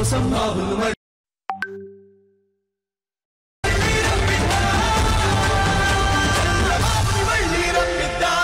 కోసం బాబులు మళ్ళీ మళ్ళీ రప్పిద్దాం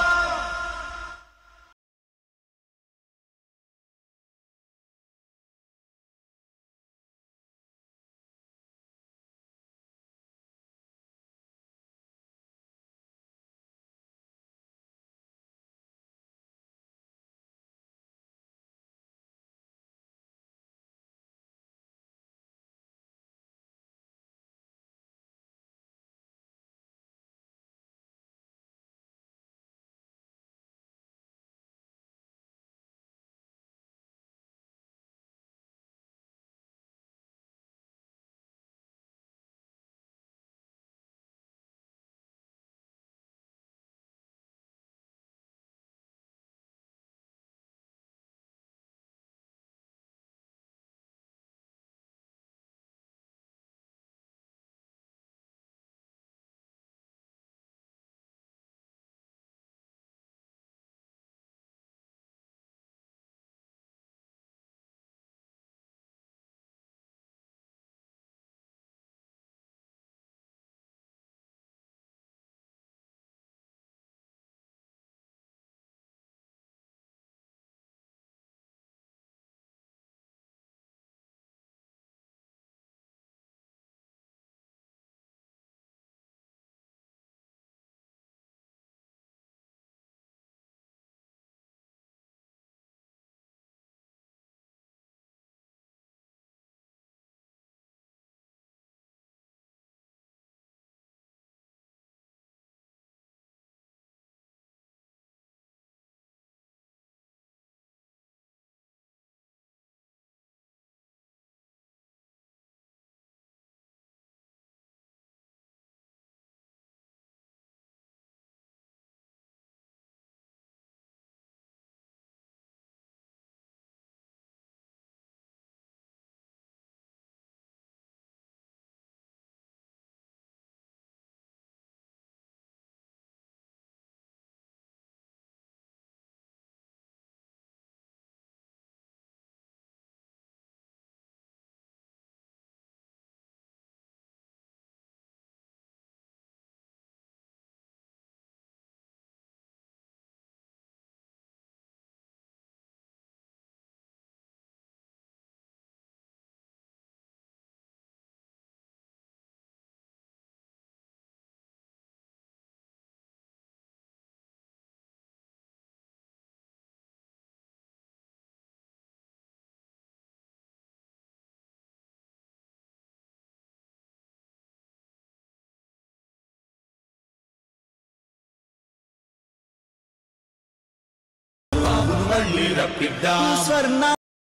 బాబులు మళ్ళీ రప్పిద్దాం స్వర్ణ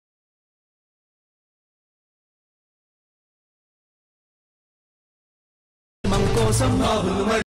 కోసం బాబులు మళ్ళీ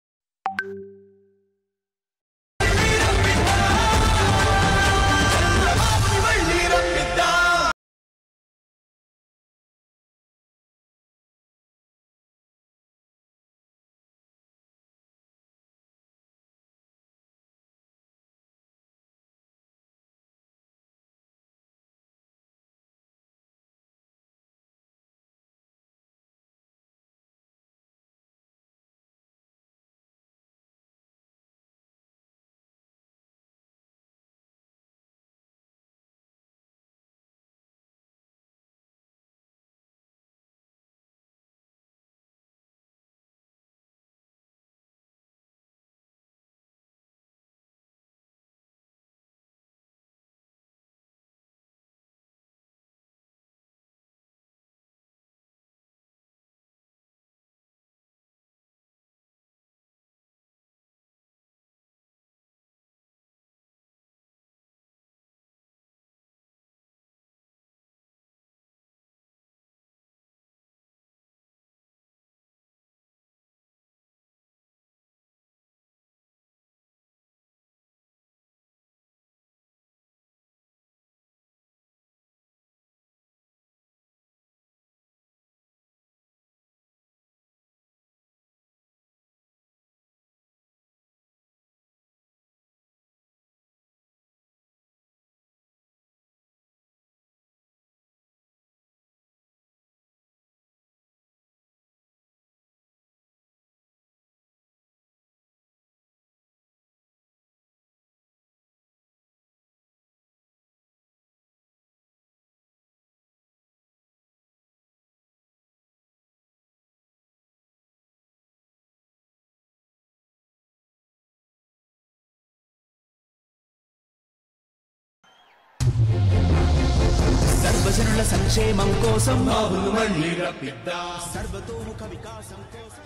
సర్వజనుల సంక్షేమం కోసం బాబును మళ్ళీ రప్పిద్దాం సర్వతోముఖ వికాసం కోసం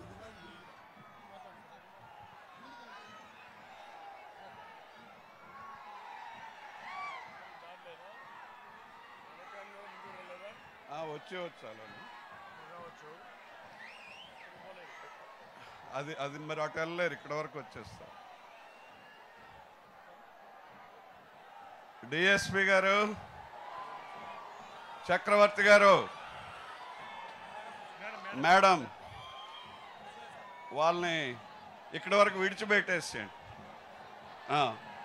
ఆ, వచ్చి వచ్చాను అది అది మరి అటు వెళ్ళలేరు ఇక్కడ వరకు వచ్చేస్తా డిఎస్పి గారు చక్రవర్తి గారు మేడం వాళ్ళని ఇక్కడి వరకు విడిచిపెట్టేసేయండి ఆ.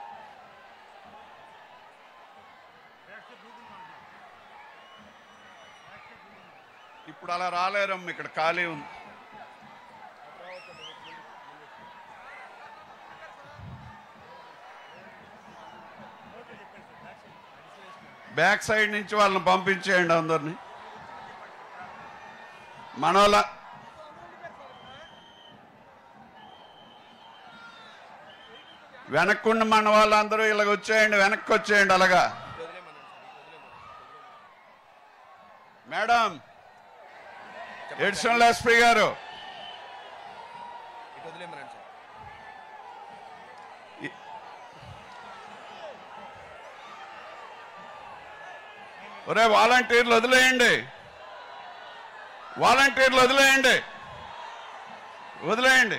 ఇప్పుడు అలా రాలేరమ్మ ఇక్కడ ఖాళీ ఉంది బ్యాక్ సైడ్ నుంచి వాళ్ళని పంపించేయండి అందరిని మనోళ్ళ వెనక్కుండి మన వాళ్ళందరూ ఇలాగ వచ్చేయండి వెనక్కి వచ్చేయండి అలాగా మేడం ఎడిషనల్ ఎస్పీ గారు ఇటు వదిలేమనండి సార్ ఒరే వాలంటీర్లు వదిలేయండి వాలంటీర్లు వదిలేయండి వదిలేయండి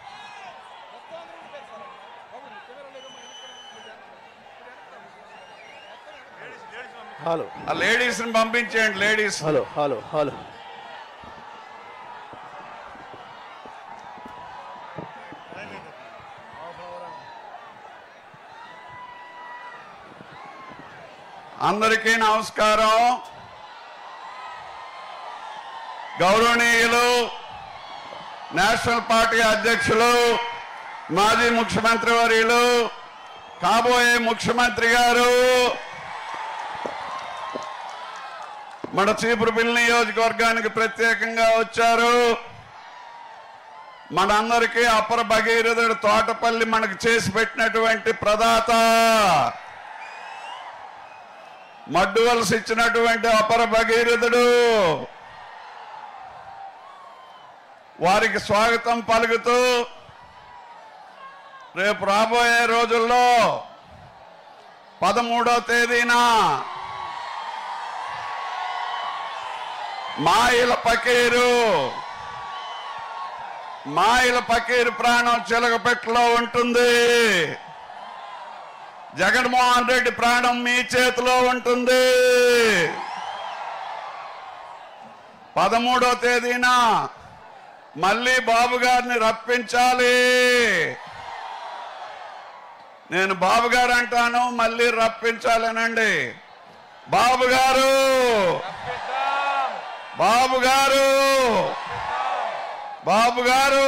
హలో ఆ లేడీస్ని పంపించేయండి లేడీస్ హలో హలో హలో అందరికీ నమస్కారం గౌరవనీయులు నేషనల్ పార్టీ అధ్యక్షులు మాజీ ముఖ్యమంత్రి వర్యులు కాబోయే ముఖ్యమంత్రి గారు మన చీపురుపల్లి నియోజకవర్గానికి ప్రత్యేకంగా వచ్చారు మనందరికీ అపర భగీరథుడు తోటపల్లి మనకు చేసి పెట్టినటువంటి ప్రదాత మడ్డు వలస ఇచ్చినటువంటి అపర భగీరథుడు వారికి స్వాగతం పలుకుతూ రేపు రాబోయే రోజుల్లో పదమూడో తేదీన మాయిల పకీరు మాయిల పకీరు ప్రాణం చిలకపెట్టులో ఉంటుంది జగన్మోహన్ రెడ్డి ప్రాణం మీ చేతిలో ఉంటుంది పదమూడో తేదీన మళ్ళీ బాబు గారిని రప్పించాలి నేను బాబు గారు అంటాను మళ్ళీ రప్పించాలనండి బాబు గారు బాబు గారు బాబు గారు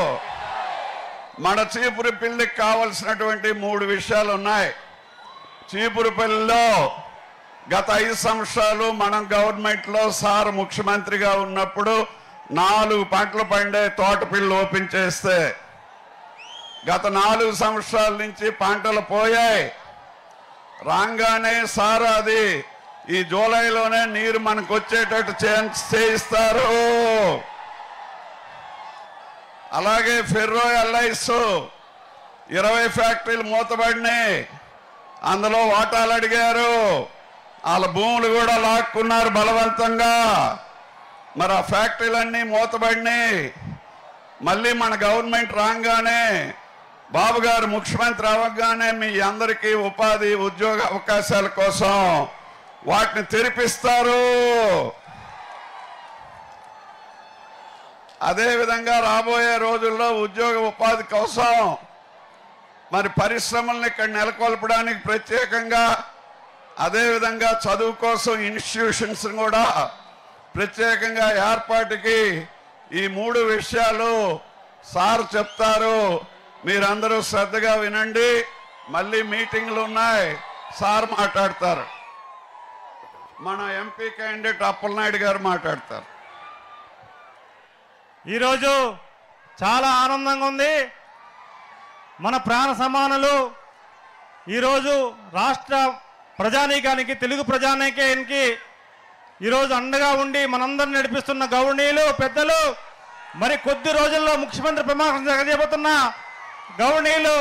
మన చీపురు పిల్లికి కావలసినటువంటి మూడు విషయాలు ఉన్నాయి చీపురుపల్లిలో గత ఐదు సంవత్సరాలు మనం గవర్నమెంట్లో సార్ ముఖ్యమంత్రిగా ఉన్నప్పుడు నాలుగు పంటలు పండే తోట పిల్లు ఓపెన్ చేస్తే గత నాలుగు సంవత్సరాల నుంచి పంటలు పోయాయి రాగానే సార్ అది ఈ జూలైలోనే నీరు మనకు వచ్చేటట్టు చే- చేయిస్తారు అలాగే ఫెర్రో ఎల్ఐస్ ఇరవై ఫ్యాక్టరీలు మూతబడినాయి అందులో వాటాలు అడిగారు వాళ్ళ భూములు కూడా లాక్కున్నారు బలవంతంగా మరి ఆ ఫ్యాక్టరీలన్నీ మూతబడినాయి మళ్ళీ మన గవర్నమెంట్ రాగానే బాబు గారు ముఖ్యమంత్రి అవ్వగానే మీ అందరికీ ఉపాధి ఉద్యోగ అవకాశాల కోసం వాటిని తెరిపిస్తారు అదేవిధంగా రాబోయే రోజుల్లో ఉద్యోగ ఉపాధి కోసం మరి పరిశ్రమల్ని ఇక్కడ నెలకొల్పడానికి ప్రత్యేకంగా అదేవిధంగా చదువు కోసం ఇన్స్టిట్యూషన్స్ కూడా ప్రత్యేకంగా ఏర్పాటుకి ఈ మూడు విషయాలు సార్ చెప్తారు మీరందరూ శ్రద్ధగా వినండి మళ్ళీ మీటింగ్లు ఉన్నాయి సార్ మాట్లాడతారు మన ఎంపీ క్యాండిడేట్ అప్పలనాయుడు గారు మాట్లాడతారు ఈరోజు చాలా ఆనందంగా ఉంది మన ప్రాణ సమానులు ఈరోజు రాష్ట్ర ప్రజానీకానికి తెలుగు ప్రజానీకానికి ఈరోజు అండగా ఉండి మనందరిని నడిపిస్తున్న గౌరవనీయులు పెద్దలు మరి కొద్ది రోజుల్లో ముఖ్యమంత్రి ప్రమాణం జరగజేయబోతున్న గౌరవనీయులు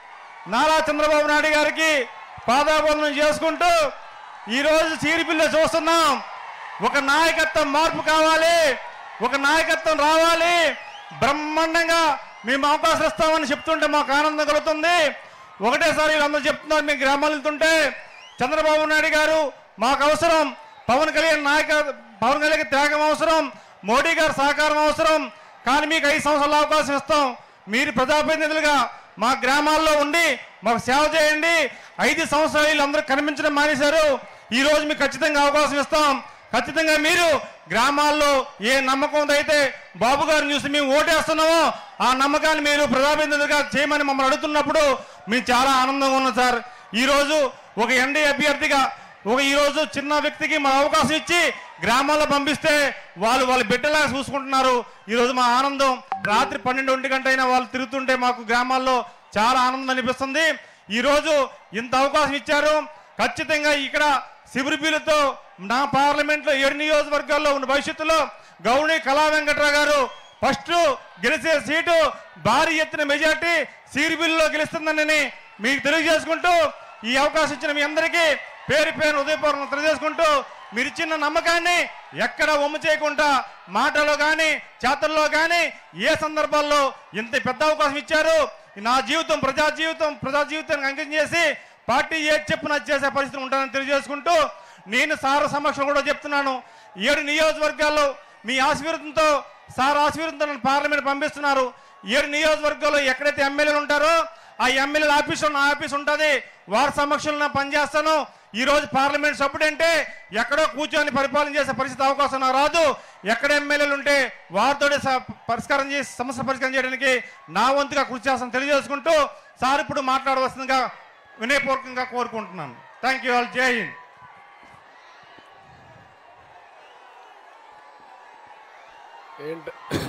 నారా చంద్రబాబు నాయుడు గారికి పాదాబంధనం చేసుకుంటూ ఈరోజు చీరిపిల్లి చూస్తున్నాం ఒక నాయకత్వం మార్పు కావాలి ఒక నాయకత్వం రావాలి బ్రహ్మాండంగా మేము అవకాశం ఇస్తామని చెప్తుంటే మాకు ఆనందం కలుగుతుంది ఒకటేసారి వీళ్ళందరూ చెప్తున్నారు మీ గ్రామాలు వెళ్తుంటే చంద్రబాబు నాయుడు గారు మాకు అవసరం పవన్ కళ్యాణ్ నాయక పవన్ కళ్యాణ్ త్యాగం అవసరం మోడీ గారి సహకారం అవసరం కానీ మీకు ఐదు సంవత్సరాల అవకాశం ఇస్తాం మీరు ప్రజాప్రతినిధులుగా మా గ్రామాల్లో ఉండి మాకు సేవ చేయండి ఐదు సంవత్సరాలు వీళ్ళందరూ కనిపించడం మానేశారు ఈ రోజు మీకు ఖచ్చితంగా అవకాశం ఇస్తాం ఖచ్చితంగా మీరు గ్రామాల్లో ఏ నమ్మకం అయితే బాబు గారిని చూసి మేము ఓటేస్తున్నామో ఆ నమ్మకాన్ని మీరు ప్రజాప్రతినిధులుగా చేయమని మమ్మల్ని అడుగుతున్నప్పుడు మేము చాలా ఆనందంగా ఉన్నాం సార్ ఈ రోజు ఒక ఎన్డీ అభ్యర్థిగా ఒక ఈ రోజు చిన్న వ్యక్తికి మా అవకాశం ఇచ్చి గ్రామాల్లో పంపిస్తే వాళ్ళు వాళ్ళ బిడ్డలాగా చూసుకుంటున్నారు ఈ రోజు మా ఆనందం రాత్రి పన్నెండు ఒంటి గంట అయినా వాళ్ళు తిరుగుతుంటే మాకు గ్రామాల్లో చాలా ఆనందం అనిపిస్తుంది ఈ రోజు ఇంత అవకాశం ఇచ్చారు ఖచ్చితంగా ఇక్కడ శిబిరిబీలతో నా పార్లమెంట్ లో ఏడు నియోజకవర్గాల్లో ఉన్న భవిష్యత్తులో గౌరీ కళా వెంకట్రావు గారు ఫస్ట్ గెలిచే సీటు భారీ ఎత్తున మెజార్టీ సిరిబిల్లో గెలుస్తుందని మీకు తెలియజేసుకుంటూ ఈ అవకాశం ఇచ్చిన మీ అందరికీ పేరు పేరు ఉదయపూర్వం తెలియజేసుకుంటూ మీరు ఇచ్చిన నమ్మకాన్ని ఎక్కడ ఒమ్ము చేయకుండా మాటలో కానీ చేతల్లో కానీ ఏ సందర్భాల్లో ఇంత పెద్ద అవకాశం ఇచ్చారు నా జీవితం ప్రజా జీవితం ప్రజా జీవితానికి అంకితం చేసి పార్టీ ఏది చెప్పినా చేసే పరిస్థితి ఉంటానని తెలియజేసుకుంటూ నేను సార్ సమక్షం కూడా చెప్తున్నాను ఏడు నియోజకవర్గాల్లో మీ ఆశీర్వాదంతో సార్ ఆశీర్వాదంతో నన్ను పార్లమెంట్ పంపిస్తున్నారు ఏడు నియోజకవర్గాల్లో ఎక్కడైతే ఎమ్మెల్యేలు ఉంటారో ఆ ఎమ్మెల్యేల ఆఫీస్ నా ఆఫీస్ ఉంటుంది వారి సమక్షంలో నేను పనిచేస్తాను ఈ రోజు పార్లమెంట్ సభ్యుడు అంటే ఎక్కడో కూర్చొని పరిపాలన చేసే పరిస్థితి అవకాశం నాకు రాదు ఎక్కడ ఎమ్మెల్యేలు ఉంటే వారితో పరిష్కారం చేసి సమస్య పరిష్కారం చేయడానికి నా వంతుగా కృషి చేస్తాను తెలియజేసుకుంటూ సార్ ఇప్పుడు మాట్లాడవలసిందిగా వినయపూర్వకంగా కోరుకుంటున్నాను థ్యాంక్ యూ ఆల్ జై హింద్ ఏంటి